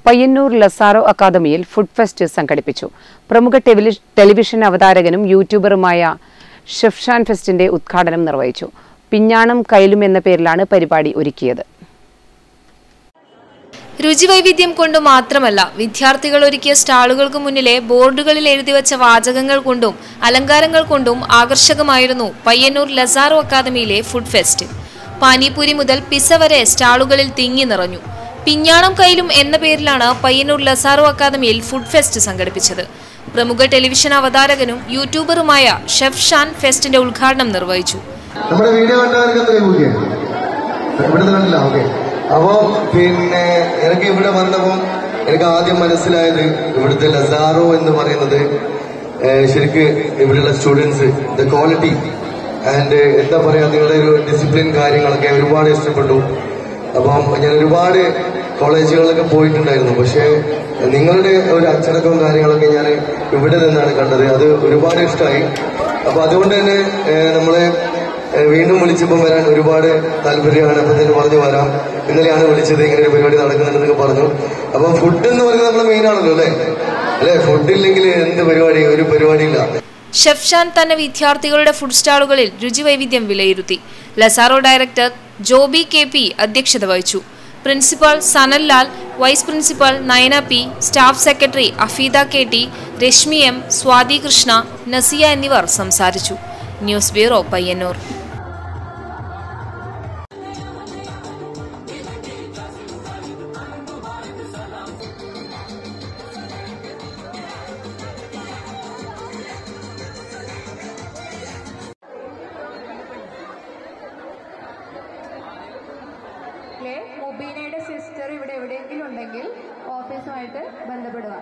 Payyanur Lazaro അക്കാദമിയിൽ food fest സംഘടിപ്പിച്ചു പ്രമുഖ ടെലിവി- ടെലിവിഷൻ അവതാരകനും യൂട്യൂബറുമായ ഷെഫ്ഷാൻ ഫെസ്റ്റിന്റെ ഉദ്ഘാടനം നിർവഹിച്ചു പിഞ്ഞാണം കൈലും എന്ന പേരിലാണ് പരിപാടി ഒരുക്കിയത് രുചിവൈവിധ്യം കൊണ്ട് മാത്രമല്ല വിദ്യാർത്ഥികൾ ഒരുക്കിയ സ്റ്റാളുകൾക്ക് മുന്നിലെ ബോർഡുകളിൽ എഴുതിവച്ച വാചകങ്ങൾ കൊണ്ടും അലങ്കാരങ്ങൾ കൊണ്ടും ആകർഷകമായിരുന്നു പയ്യന്നൂർ ലസാറോ അക്കാദമിയിലെ ഫുഡ് ഫെസ്റ്റ് പാനിപൂരി മുതൽ പിസ വരെ സ്റ്റാളുകളിൽ തിങ്ങി നിറഞ്ഞു പിഞ്ഞാണം കയ്യിലും എന്ന പേരിലാണ് പയ്യന്നൂർ ലസാറോ അക്കാദമിയിൽ ഫുഡ് ഫെസ്റ്റ് സംഘടിപ്പിച്ചത് പ്രമുഖ ടെലിവിഷൻ അവതാരകനും യൂട്യൂബറുമായ ഷെഫ് ഷാൻ ഫെസ്റ്റിന്റെ ഉദ്ഘാടനം നിർവഹിച്ചു നമ്മുടെ വീഡിയോ കണ്ടവർക്ക് എത്ര കൂട്ടിയ ഇവിടെ കണ്ടില്ല ഓക്കെ അപ്പോ പിന്നെ എനിക്ക് ഇവിടെ വന്നപ്പോൾ എനിക്ക് ആദ്യം മനസ്സിലായത് ഇവിടുത്തെ ലസാറോ എന്ന് പറയുന്നത് ഏഹ്, ശരിക്ക് ഇവിടെയുള്ള സ്റ്റുഡൻസ് ദ ക്വാളിറ്റി ആൻഡ് എന്താ പറയാ നിങ്ങളുടെ ഒരു ഡിസിപ്ലിൻ കാര്യങ്ങളൊക്കെ ഒരുപാട് ഇഷ്ടപ്പെട്ടു അപ്പം ഞാൻ ഒരുപാട് കോളേജുകളിലൊക്കെ പോയിട്ടുണ്ടായിരുന്നു പക്ഷേ നിങ്ങളുടെ ഒരു അച്ചടക്കവും കാര്യങ്ങളൊക്കെ ഞാൻ ഇവിടെ നിന്നാണ് കണ്ടത് അത് ഒരുപാട് ഇഷ്ടമായി അപ്പൊ അതുകൊണ്ട് തന്നെ ഏഹ്, നമ്മളെ ഏഹ്, വീണ്ടും വിളിച്ചപ്പോൾ വരാൻ ഒരുപാട് താല്പര്യമാണ് അപ്പൊ തന്നെ പറഞ്ഞു വരാം ഇന്നലെയാണ് വിളിച്ചത് ഇങ്ങനെ ഒരു പരിപാടി നടക്കുന്നുണ്ടെന്നൊക്കെ പറഞ്ഞു അപ്പം ഫുഡ് എന്ന് പറയുന്നത് നമ്മുടെ മെയിൻ ആണല്ലോ അല്ലേ അല്ലെ ഫുഡ് ഇല്ലെങ്കിൽ എന്ത് പരിപാടി ഒരു പരിപാടിയില്ല ഷെഫ് ഷാൻ തന്നെ വിദ്യാർത്ഥികളുടെ ഫുഡ് സ്റ്റാളുകളിൽ രുചിവൈവിധ്യം വിലയിരുത്തി Lazaro director Joby K P അധ്യക്ഷത വഹിച്ചു principal Sanallal vice principal Nayana P staff secretary Afeeda K T Reshmi M Swathi Krishna Nasiya എന്നിവർ സംസാരിച്ചു ന്യൂസ് ബ്യൂറോ പയ്യന്നൂർ ലെ മുബീനയുടെ സിസ്റ്റർ ഇവിടെ എവിടെയെങ്കിലും ഉണ്ടെങ്കിൽ ഓഫീസുമായിട്ട് ബന്ധപ്പെടുക